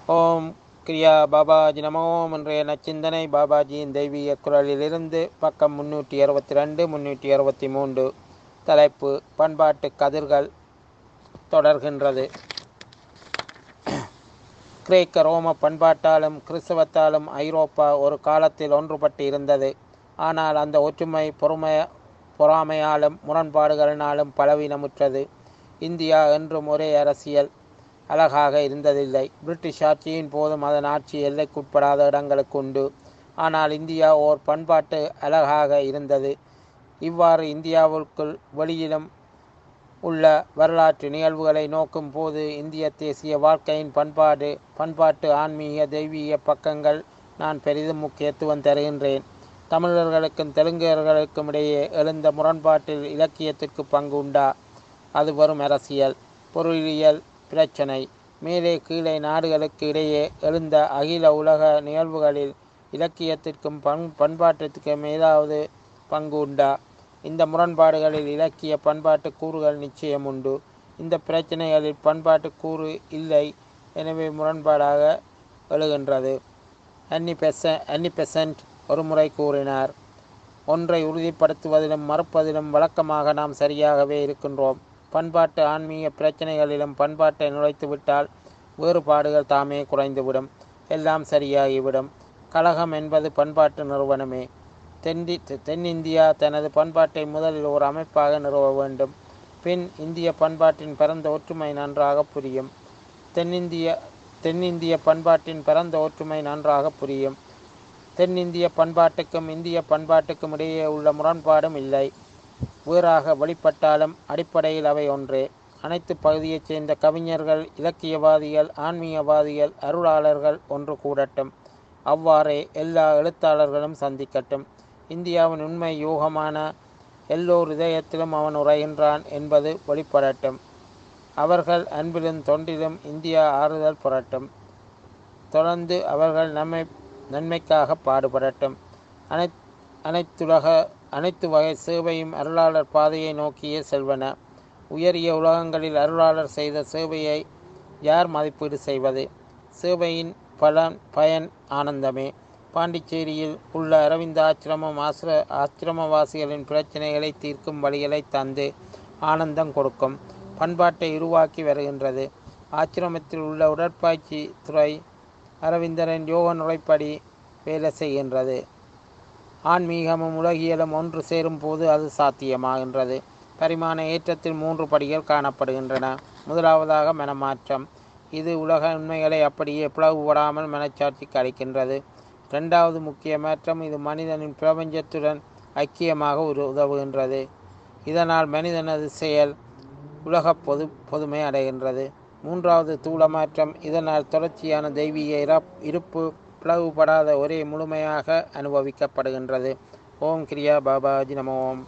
ஓம் கிரியா பாபாஜி நமோம் இன்றைய நச்சிந்தனை பாபாஜியின் தெய்வீக குரலிலிருந்து பக்கம் முன்னூற்றி அறுபத்தி ரெண்டு முன்னூற்றி அறுபத்தி மூன்று தலைப்பு பண்பாட்டு கதிர்கள் தொடர்கின்றது கிரேக்க ரோம பண்பாட்டாலும் கிறிஸ்தவத்தாலும் ஐரோப்பா ஒரு காலத்தில் ஒன்றுபட்டு இருந்தது ஆனால் அந்த ஒற்றுமை பொறுமை பொறாமையாலும் முரண்பாடுகளினாலும் பலவீனமுற்றது இந்தியா என்றும் ஒரே அரசியல் அழகாக இருந்ததில்லை பிரிட்டிஷ் ஆட்சியின் போதும் அதன் ஆட்சி எல்லைக்குட்படாத இடங்களுக்கு உண்டு ஆனால் இந்தியா ஓர் பண்பாட்டு அழகாக இருந்தது இவ்வாறு இந்தியாவுக்குள் வெளியிலும் உள்ள வரலாற்று நிகழ்வுகளை நோக்கும் போது இந்திய தேசிய வாழ்க்கையின் பண்பாடு பண்பாட்டு ஆன்மீக தெய்வீக பக்கங்கள் நான் பெரிதும் முக்கியத்துவம் தருகின்றேன் தமிழர்களுக்கும் தெலுங்கர்களுக்கும் இடையே எழுந்த முரண்பாட்டில் இலக்கியத்திற்கு பங்கு உண்டா அது வரும் அரசியல் பொருளியல் பிரச்சனை மேலே கீழே நாடுகளுக்கு இடையே எழுந்த அகில உலக நிகழ்வுகளில் இலக்கியத்திற்கும் பண் பண்பாட்டிற்கும் ஏதாவது பங்கு உண்டா இந்த முரண்பாடுகளில் இலக்கிய பண்பாட்டு கூறுகள் நிச்சயம் உண்டு இந்த பிரச்சனைகளில் பண்பாட்டு கூறு இல்லை எனவே முரண்பாடாக எழுகின்றது அன்னி பெச அன்னி பெசன்ட் ஒரு முறை கூறினார் ஒன்றை உறுதிப்படுத்துவதிலும் மறுப்பதிலும் வழக்கமாக நாம் சரியாகவே இருக்கின்றோம் பண்பாட்டு ஆன்மீக பிரச்சனைகளிலும் பண்பாட்டை நுழைத்துவிட்டால் வேறுபாடுகள் தாமே குறைந்துவிடும் எல்லாம் சரியாகிவிடும் கழகம் என்பது பண்பாட்டு நிறுவனமே தென்டி தென்னிந்தியா தனது பண்பாட்டை முதலில் ஒரு அமைப்பாக நிறுவ வேண்டும் பின் இந்திய பண்பாட்டின் பரந்த ஒற்றுமை நன்றாக புரியும் தென்னிந்திய தென்னிந்திய பண்பாட்டின் பரந்த ஒற்றுமை நன்றாக புரியும் தென்னிந்திய பண்பாட்டுக்கும் இந்திய பண்பாட்டுக்கும் இடையே உள்ள முரண்பாடும் இல்லை வேறாக வெளிப்பட்டாலும் அடிப்படையில் அவை ஒன்றே அனைத்து பகுதியைச் சேர்ந்த கவிஞர்கள் இலக்கியவாதிகள் ஆன்மீகவாதிகள் அருளாளர்கள் ஒன்று கூடட்டும் அவ்வாறே எல்லா எழுத்தாளர்களும் சந்திக்கட்டும் இந்தியாவின் உண்மை யோகமான எல்லோர் இதயத்திலும் அவன் உரைகின்றான் என்பது வெளிப்படட்டும் அவர்கள் அன்பிலும் தொண்டிலும் இந்தியா ஆறுதல் புரட்டும் தொடர்ந்து அவர்கள் நன்மை நன்மைக்காக பாடுபடட்டும் அனை அனைத்துலக அனைத்து வகை சேவையும் அருளாளர் பாதையை நோக்கியே செல்வன உயரிய உலகங்களில் அருளாளர் செய்த சேவையை யார் மதிப்பீடு செய்வது சேவையின் பலன் பயன் ஆனந்தமே பாண்டிச்சேரியில் உள்ள அரவிந்த ஆசிரமம் ஆசிர ஆசிரமவாசிகளின் பிரச்சனைகளை தீர்க்கும் வழிகளை தந்து ஆனந்தம் கொடுக்கும் பண்பாட்டை உருவாக்கி வருகின்றது ஆசிரமத்தில் உள்ள உடற்பயிற்சி துறை அரவிந்தரின் யோக நுழைப்படி வேலை செய்கின்றது ஆன்மீகமும் உலகியலும் ஒன்று சேரும் போது அது சாத்தியமாகின்றது பரிமாண ஏற்றத்தில் மூன்று படிகள் காணப்படுகின்றன முதலாவதாக மனமாற்றம் இது உலக உண்மைகளை அப்படியே பிளவுபடாமல் மனச்சாட்சிக்கு அளிக்கின்றது இரண்டாவது முக்கிய மாற்றம் இது மனிதனின் பிரபஞ்சத்துடன் ஐக்கியமாக ஒரு உதவுகின்றது இதனால் மனிதனது செயல் உலக பொது பொதுமை அடைகின்றது மூன்றாவது தூளமாற்றம் இதனால் தொடர்ச்சியான தெய்வீக இருப்பு பிளவுபடாத ஒரே முழுமையாக அனுபவிக்கப்படுகின்றது ஓம் கிரியா பாபாஜி நமோம்